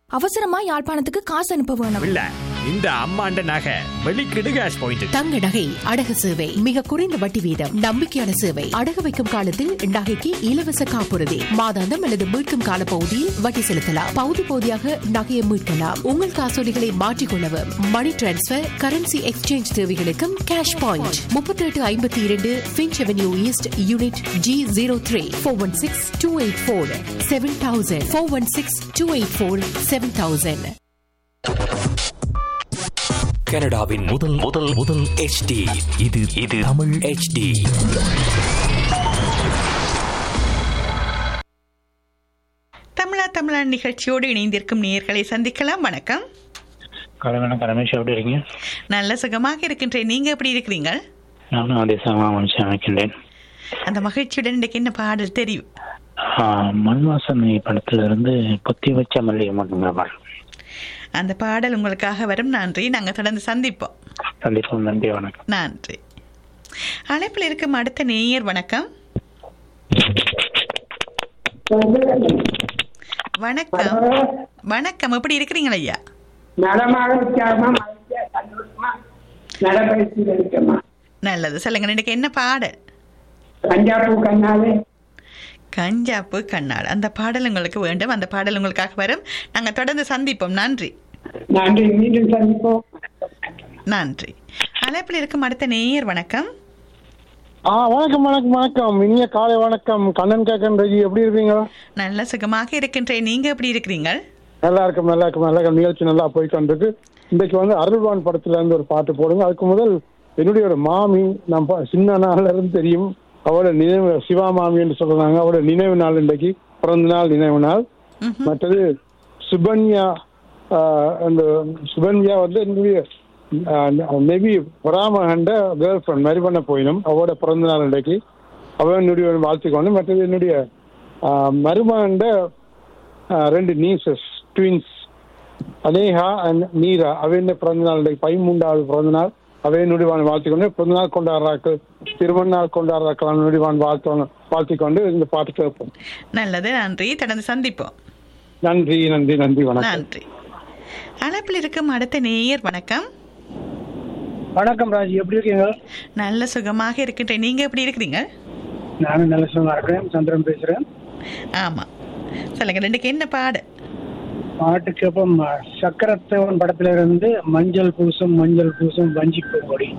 அவசரமா யாழ்ப்பாணத்துக்கு காசு அனுப்ப வேணும் இல்ல இந்த அம்மாண்ட நகை வெளிக்கிடு கேஷ் பாயிண்ட் தங்க நகை அடகு சேவை மிக குறைந்த வட்டி வீதம் நம்பிக்கையான சேவை அடகு வைக்கும் காலத்தில் நகைக்கு இலவச காப்புறுதி மாதாந்தம் அல்லது மீட்கும் கால பகுதியில் வட்டி செலுத்தலாம் பகுதி பகுதியாக நகையை மீட்கலாம் உங்கள் காசோலிகளை மாற்றிக்கொள்ளவும் மணி டிரான்ஸ்பர் கரன்சி எக்ஸ்சேஞ்ச் தேவைகளுக்கும் கேஷ் பாயிண்ட் முப்பத்தி எட்டு ஐம்பத்தி இரண்டு Finch avenue east unit G zero three four one six two eight four seven thousand four one six two eight four seven thousand கனடாவின் முதல் முதல் முதல் HD இது இது தமிழ் HD தமிழா தமிழா நிகழ்ச்சியோடு இணைந்திருக்கும் நேயர்களை சந்திக்கலாம் வணக்கம் காலை வணக்கம் ரமேஷ் எப்படி இருக்கீங்க நல்ல சுகமாக இருக்கின்றேன் நீங்க எப்படி இருக்கிறீங்க நானும் அதே சமமாக மனுஷன் அமைக்கின்றேன் அந்த மகிழ்ச்சியுடன் இன்றைக்கு என்ன பாடல் தெரியும் ஆஹ், மண் வாசனை படத்துல இருந்து பொத்தி வச்ச மல்லிகை மட்டும் அந்த பாடல் உங்களுக்காக வரும் நன்றி நாங்க தொடர்ந்து சந்திப்போம் சந்திப்போம் நன்றி வணக்கம் நன்றி அழைப்பில் இருக்கும் அடுத்த நேயர் வணக்கம் வணக்கம் வணக்கம் எப்படி இருக்கிறீங்களா ஐயா நலமாக வித்தியாசமா மகிழ்ச்சியா சந்தோஷமா நடைபயிற்சி இருக்கமா நல்லது சொல்லுங்க இன்னைக்கு என்ன பாடல் கஞ்சாப்பூ கண்ணாலே கஞ்சாப்பு கண்ணாடு அந்த பாடல் உங்களுக்கு வேண்டும் அந்த பாடல் உங்களுக்காக வரும் நாங்க தொடர்ந்து சந்திப்போம் நன்றி நன்றி மீண்டும் சந்திப்போம் நன்றி அழைப்பில் இருக்கும் அடுத்த நேயர் வணக்கம் ஆ வணக்கம் வணக்கம் வணக்கம் இனிய காலை வணக்கம் கண்ணன் கேக்கன் ரஜி எப்படி இருக்கீங்க நல்ல சுகமாக இருக்கின்றேன் நீங்க எப்படி இருக்கிறீங்க நல்லா இருக்கும் நல்லா இருக்கும் நல்லா இருக்கும் நிகழ்ச்சி நல்லா போயிட்டு வந்திருக்கு இன்றைக்கு வந்து அருள்வான் படத்துல இருந்து ஒரு பாட்டு போடுங்க அதுக்கு முதல் என்னுடைய ஒரு மாமி நான் ப- சின்ன நாள்ல இருந்து தெரியும் அவரோட நினைவு சிவா மாமி என்று சொல்றாங்க அவரோட நினைவு நாள் இன்றைக்கு பிறந்த நாள் நினைவு நாள் மற்றது சுபன்யா ஆஹ், அந்த சுபன்யா வந்து என்னுடைய மேபி பொறாமகண்ட கேர்ள் ஃப்ரெண்ட் மாதிரி பண்ண போயிடும் அவரோட பிறந்த நாள் இன்றைக்கு அவன் என்னுடைய வாழ்த்துக்கொண்டு மற்றது என்னுடைய ஆஹ், மருமகண்ட ஆஹ், ரெண்டு நீசஸ் ட்வின்ஸ் அனேகா and நீரா அவன் பிறந்த நாள் இன்றைக்கு பதிமூன்றாவது பிறந்த நாள் அவை நுடிவான் வாழ்த்திக்கொண்டு பிறந்த நாள் கொண்டாடுறாக்கள் திருமண நாள் கொண்டாடுறாக்கள் நுடிவான் வாழ்த்து வாழ்த்திக்கொண்டு இந்த பாட்டு கேட்போம் நல்லது நன்றி தொடர்ந்து சந்திப்போம் நன்றி நன்றி நன்றி வணக்கம் நன்றி அழைப்பில் இருக்கும் அடுத்த நேயர் வணக்கம் வணக்கம் ராஜி எப்படி இருக்கீங்க நல்ல சுகமாக இருக்கின்றேன் நீங்க எப்படி இருக்கிறீங்க நானும் நல்ல சுகமா இருக்கிறேன் சந்திரன் பேசுறேன் ஆமா சொல்லுங்க ரெண்டுக்கு என்ன பாடு பாட்டுக்கு அப்புறம் சக்கரத்தேவன் படத்துல இருந்து மஞ்சள் பூசும் மஞ்சள் பூசும் வஞ்சி பூங்கொடி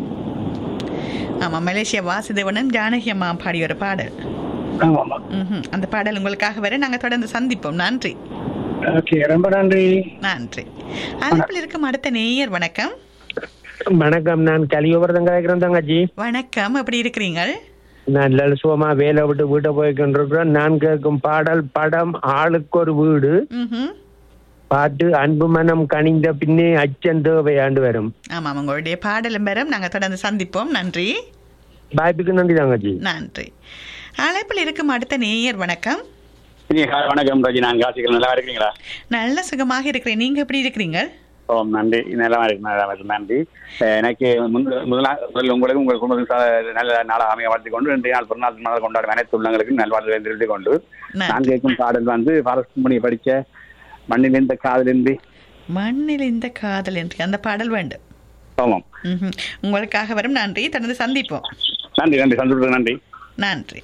ஆமா மலேசியா வாசுதேவனும் ஜானகி அம்மா பாடிய ஒரு பாடல் ஆமாமா ம்ஹும். அந்த பாடல் உங்களுக்காக வர நாங்க தொடர்ந்து சந்திப்போம் நன்றி ஓகே ரொம்ப நன்றி நன்றி அழைப்பில் இருக்கும் அடுத்த நேயர் வணக்கம் வணக்கம் நான் கலியோபுரத்தம் கலைக்கிறேன் தங்கச்சி வணக்கம் எப்படி இருக்கிறீங்க நான் லலிசுவமா வேலை விட்டு வீட்டை போய் கொண்டிருக்கிறேன் நான் கேட்கும் பாடல் படம் ஆளுக்கு ஒரு வீடு ம்ஹும். பாட்டு அன்பு மனம் கனிந்த பின்னே அச்சன் தேவையாண்டு வரும் ஆமாம் உங்களுடைய பாடலும் பெறும் நாங்க தொடர்ந்து சந்திப்போம் நன்றி வாய்ப்புக்கு நன்றி தங்கச்சி நன்றி அழைப்பில் இருக்கும் அடுத்த நேயர் வணக்கம் இனிய காலை வணக்கம் ரஜி நான் காசிகள் நல்லா இருக்கீங்களா நல்ல சுகமாக இருக்கிறேன் நீங்க எப்படி இருக்கிறீங்க ஓம் நன்றி நல்லா இருக்கு நல்லா இருக்கு நன்றி அஹ் எனக்கு முந்த- முதலா முதல்ல உங்களுக்கு உங்கள் குடும்பத்துக்கு சா- நல்ல நாளாக அமைய வாழ்த்து கொண்டு ரெண்டு நாள் பிறநாள் நாள் கொண்டாடும் அனைத்து உள்ளங்களுக்கு நல்வாழ்வு தெரிவித்துக் கொண்டு நான் கேட்கும் பாடல் வந்து பாரஸ்ட் மணி படிச்ச மண்ணில் இந்த காதலின்றி மண்ணில் இந்த காதல் என்று அந்த பாடல் வேண்டும் ஆமாம் ம்ஹும். உங்களுக்காக வரும் நன்றி தொடர்ந்து சந்திப்போம் நன்றி நன்றி சந்தோஷம் நன்றி நன்றி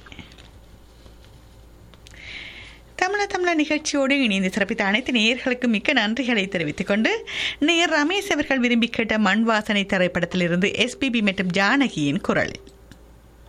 தமிழ தமிழ நிகழ்ச்சியோடு இணைந்து சிறப்பித்த அனைத்து நேயர்களுக்கும் மிக்க நன்றிகளை தெரிவித்துக் கொண்டு நேயர் ரமேஷ் அவர்கள் விரும்பி கேட்ட மண் வாசனை திரைப்படத்திலிருந்து எஸ்பிபி மற்றும் ஜானகியின் குரலில்